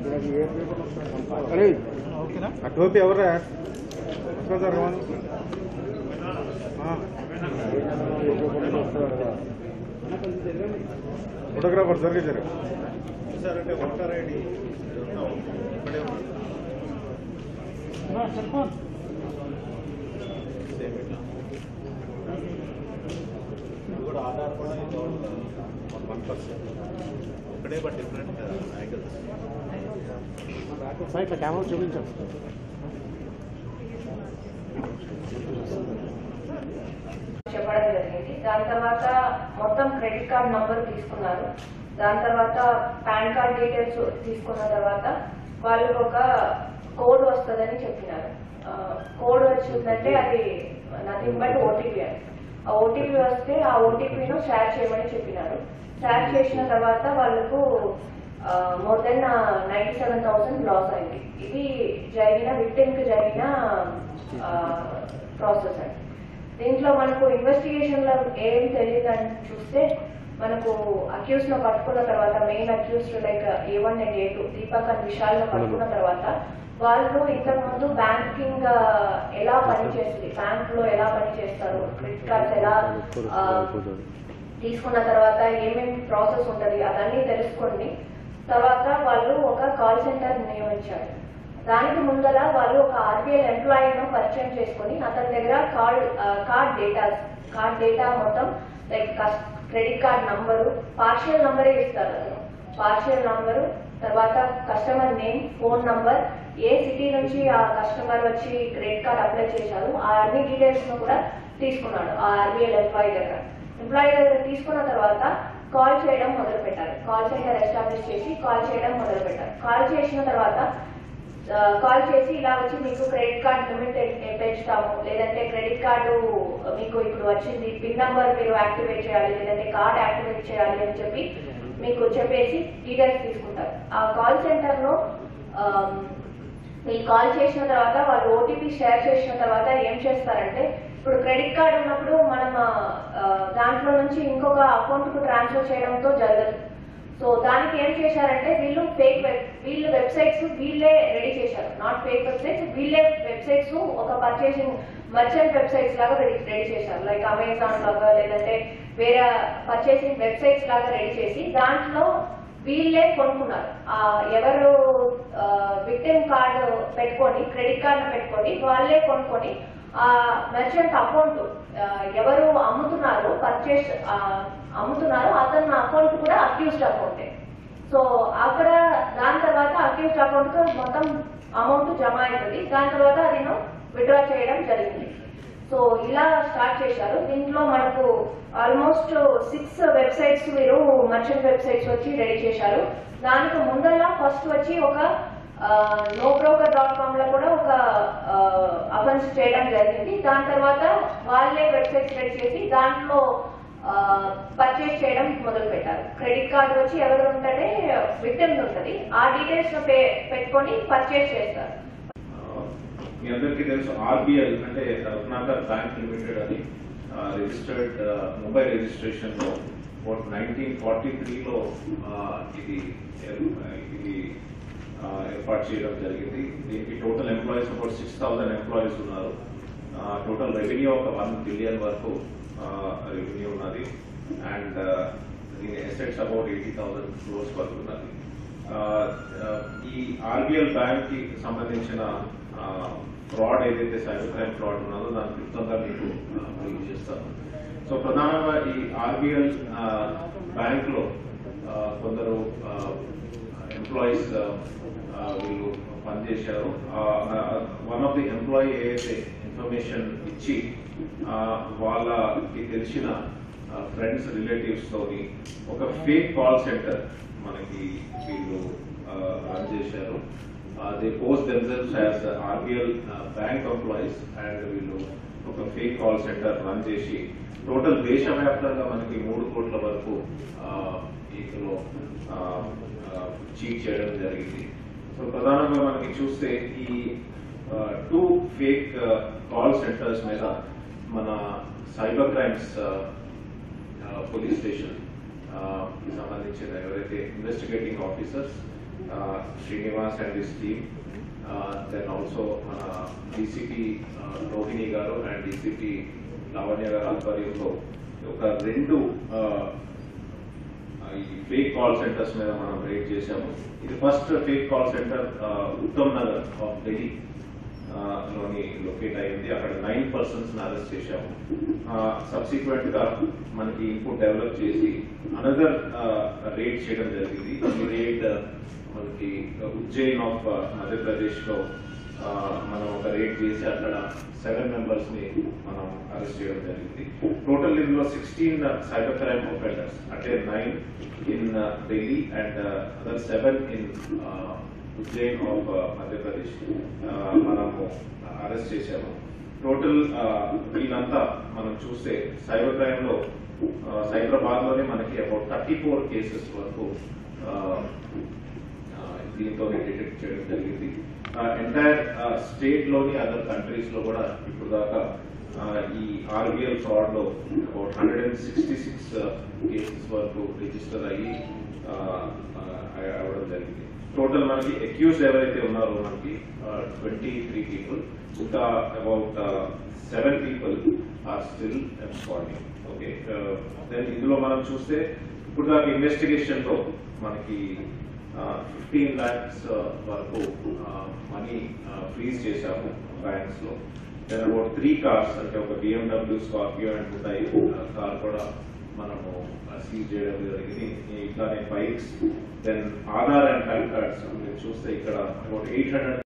అరే ఆ టోపీ ఎవరా వస్తా సార్ రమణ ఫోటోగ్రాఫర్ సరిగ్గా జరగ సార్ అంటే ఓటర్ ఐడి ఇక్కడే ఉంది సేమ్ ఇట్లా ఇది కూడా ఆధార్ కూడా ఇది వన్ పర్సెంట్ ఒకటే బట్ డిఫరెంట్ యాంగిల్స్ ఇట్లా కెమెరా చూపించాం చెప్పడం జరిగింది దాని తర్వాత మొత్తం క్రెడిట్ కార్డ్ నంబర్ తీసుకున్నారు దాని తర్వాత పాన్ కార్డ్ డీటెయిల్స్ తీసుకున్న తర్వాత వాళ్ళు ఒక కోడ్ వస్తుందని చెప్పినారు కోడ్ వచ్చిందంటే అది నథింగ్ బట్ ఓటీపీ అని ఆ ఓటీపీ వస్తే ఆ ఓటీపీను షేర్ చేయమని చెప్పినారు షేర్ చేసిన తర్వాత వాళ్ళకు more than ninety seven thousand loss అయింది ఇది జరిగిన విక్టిమ్ కి జరిగిన ప్రాసెస్ అండి దీంట్లో మనకు ఇన్వెస్టిగేషన్ లో ఏం తెలియదని చూస్తే మనకు అక్యూస్ ను పట్టుకున్న తర్వాత main accused like A one and A two Deepak and Vishal ను పట్టుకున్న తర్వాత వాళ్ళు ఇంతకు ముందు బ్యాంకింగ్ ఎలా పనిచేస్తుంది బ్యాంక్ లో ఎలా పనిచేస్తారు క్రెడిట్ కార్డ్స్ ఎలా ఆ, తీసుకున్న తర్వాత ఏమేమి ప్రాసెస్ ఉంటది అదన్నీ తెలుసుకోండి తర్వాత వాళ్ళు ఒక కాల్ సెంటర్ నియమించారు దానికి ముందర వాళ్ళు ఒక ఆర్బీఐ ఎంప్లాయీను పరిచయం చేసుకొని అతని దగ్గర call card data card data మొత్తం like credit card number partial నంబరే ఇస్తారు అతను పార్షియల్ నంబరు తర్వాత కస్టమర్ నేమ్ ఫోన్ నంబర్ ఏ సిటీ నుంచి ఆ కస్టమర్ వచ్చి క్రెడిట్ కార్డ్ అప్లై చేశారు ఆ అన్ని డీటెయిల్స్ ను కూడా తీసుకున్నాడు ఆ ఆర్బీఐ ఎంప్లాయీ దగ్గర ఎంప్లాయీ దగ్గర తీసుకున్న తర్వాత కాల్ చేయడం మొదలు పెట్టారు కాల్ సెంటర్ ఎస్టాబ్లిష్ చేసి కాల్ చేయడం మొదలు పెట్టారు కాల్ చేసిన తర్వాత ఆ, కాల్ చేసి ఇలా వచ్చి మీకు క్రెడిట్ కార్డ్ లిమిట్ ఎ- పెంచుతాము లేదంటే క్రెడిట్ కార్డు మీకు ఇప్పుడు వచ్చింది పిన్ నంబర్ మీరు యాక్టివేట్ చేయాలి లేదంటే కార్డ్ యాక్టివేట్ చేయాలి అని చెప్పి మీకు చెప్పేసి డీటెయిల్స్ తీసుకుంటారు ఆ కాల్ సెంటర్ లో ఆమ్, మీరు కాల్ చేసిన తర్వాత వాళ్ళు ఓటీపీ షేర్ చేసిన తర్వాత ఏం చేస్తారంటే ఇప్పుడు క్రెడిట్ కార్డ్ ఉన్నప్పుడు మనం ఆ, దాంట్లో నుంచి ఇంకొక అకౌంట్ కు ట్రాన్స్ఫర్ చేయడంతో జరగదు సో దానికి ఏం చేశారంటే వీళ్ళు ఫేక్ వెబ్ వీళ్ళు వెబ్సైట్స్ వీళ్ళే రెడీ చేశారు నాట్ ఫేక్ వెబ్సైట్స్ వీళ్ళే వెబ్సైట్స్ ఒక పర్చేసింగ్ మర్చెంట్ వెబ్సైట్స్ లాగా రెడీ రెడీ చేశారు లైక్ అమెజాన్ లాగా లేదంటే వేరే పర్చేసింగ్ వెబ్సైట్స్ లాగా రెడీ చేసి దాంట్లో వీళ్ళే కొనుక్కున్నారు ఆ ఎవరు విక్టిమ్ కార్డు పెట్టుకొని క్రెడిట్ కార్డు పెట్టుకొని వాళ్ళే కొనుక్కొని ఆ మెర్చెంట్ అకౌంట్ ఎవరు అమ్ముతున్నారో పర్చేస్ అమ్ముతున్నారో అతని అకౌంట్ కూడా అక్యూస్డ్ అకౌంటే సో అక్కడ దాని తర్వాత అక్యూస్డ్ అకౌంట్ కు మొత్తం అమౌంట్ జమ అవుతుంది దాని తర్వాత అది విత్డ్రా చేయడం జరిగింది సో ఇలా స్టార్ట్ చేశారు దీంట్లో మనకు ఆల్మోస్ట్ సిక్స్ వెబ్సైట్స్ మీరు మర్చెంట్ వెబ్సైట్స్ వచ్చి రెడీ చేశారు దానికి ముందర ఫస్ట్ వచ్చి ఒక నో బ్రోకర్ డాట్ కామ్ లో కూడా ఒక అఫెన్స్ చేయడం జరిగింది దాని తర్వాత వాళ్ళే వెబ్సైట్స్ రెడీ చేసి దాంట్లో పర్చేస్ చేయడం మొదలు పెట్టారు క్రెడిట్ కార్డు వచ్చి ఎవరు ఉంటే విక్టిమ్ ఉంటుంది ఆ డీటెయిల్స్ పెట్టుకొని పర్చేస్ చేస్తారు మీ అందరికీ తెలుసు ఆర్బీఎల్ అంటే రత్నాకర్ బ్యాంక్ లిమిటెడ్ అని రిజిస్టర్డ్ ముంబై రిజిస్ట్రేషన్ లో నైన్టీన్ ఫార్టీ త్రీలో ఇది ఇది ఆ, ఏర్పాటు చేయడం జరిగింది దీనికి total employees about six thousand employees ఉన్నారు టోటల్ రెవెన్యూ ఒక వన్ బిలియన్ వరకు రెవెన్యూ ఉన్నది అండ్ దీని assets about eighty thousand crores వరకు ఉన్నది ఆ, ఆ, ఈ ఆర్బిఎల్ బ్యాంక్ కి సంబంధించిన ఫ్రాడ్ ఏదైతే సైబర్ క్రైమ్ ఫ్రాడ్ ఉన్నదో దాని క్లుప్తంగా మీకు బ్రీఫ్ చేస్తాను సో ప్రధానంగా ఈ ఆర్బిఎల్ బ్యాంక్ లో ఆ, కొందరు ఎంప్లాయీస్ వీళ్ళు పనిచేశారు వన్ ఆఫ్ ది ఎంప్లాయీ ఏదైతే ఇన్ఫర్మేషన్ ఇచ్చి ఆ, వాళ్ళకి తెలిసిన ఫ్రెండ్స్ రిలేటివ్స్ తోని ఒక ఫేక్ కాల్ సెంటర్ మనకి వీళ్ళు రన్ చేశారు they post themselves as RBL bank employees and వీళ్ళు ఒక ఫేక్ కాల్ సెంటర్ రన్ చేసి టోటల్ దేశవ్యాప్తంగా మనకి మూడు కోట్ల వరకు ఆ, ఇందులో చీట్ చేయడం జరిగింది సో ప్రధానంగా మనకి చూస్తే ఈ టూ ఫేక్ కాల్ సెంటర్స్ మీద మన సైబర్ క్రైమ్స్ పోలీస్ స్టేషన్ కి సంబంధించిన ఎవరైతే investigating officers Srinivas and this team then also మన DCP Rohini garu and DCP Lavanya గారు ఆధ్వర్యంలో ఒక రెండు uh, ఈ ఫేక్ కాల్ సెంటర్స్ మీద మనం రేట్ చేశాము ఇది first fake call centre Uttam Nagar of Delhi ఆ, లోని లొకేట్ అయింది అక్కడ నైన్ పర్సన్స్ అరెస్ట్ చేశాము సబ్సిక్వెంట్ గా మనకి ఇన్పుట్ డెవలప్ చేసి అనదర్ రేట్ చేయడం జరిగింది ఈ రేట్ మనకి ఉజ్జయిన్ ఆఫ్ మధ్యప్రదేశ్ లో ఆ, మనం ఒక రేట్ చేసి అక్కడ సెవెన్ మెంబర్స్ ని మనం అరెస్ట్ చేయడం జరిగింది టోటల్ ఇందులో సిక్స్టీన్ సైబర్ క్రైమ్ ఒఫెండర్స్ అంటే nine in Delhi and other seven in Ujjain of Madhya Pradesh ఆ, మనము అరెస్ట్ చేశాము టోటల్ వీళ్ళంతా మనం చూస్తే సైబర్ క్రైమ్ లో సైబరాబాద్ లోనే మనకి అబౌట్ థర్టీ ఫోర్ కేసెస్ వరకు ఆ, ఆ, దీంతో డిటెక్ట్ చేయడం జరిగింది ఎంటైర్ స్టేట్ లోని అదర్ కంట్రీస్ లో కూడా ఇప్పుడు దాకా ఆ, ఈ ఆర్బిఎల్ ఫ్రాడ్ లో about hundred and sixty six cases వరకు రిజిస్టర్ అయ్యి ఆ, ఆ, అవ్వడం జరిగింది టోటల్ మనకి అక్యూజ్ ఎవరైతే ఉన్నారో మనకి ట్వంటీ త్రీ పీపుల్ ఇంకా about seven people are still absconding okay then ఇందులో మనం చూస్తే ఇప్పుడు దాకా ఇన్వెస్టిగేషన్ లో మనకి ఫిఫ్టీన్ ల్యాక్స్ వరకు మనీ ఫ్రీజ్ చేశాము బ్యాంక్స్ లో దెన్ అబౌట్ త్రీ కార్స్ అంటే ఒక BMW Scorpio and Hyundai car కూడా మనము సీజ్ చేయడం జరిగింది ఇట్లానే bikes then Aadhaar and PAN cards మీరు చూస్తే ఇక్కడ అబౌట్ ఎయిట్ హండ్రెడ్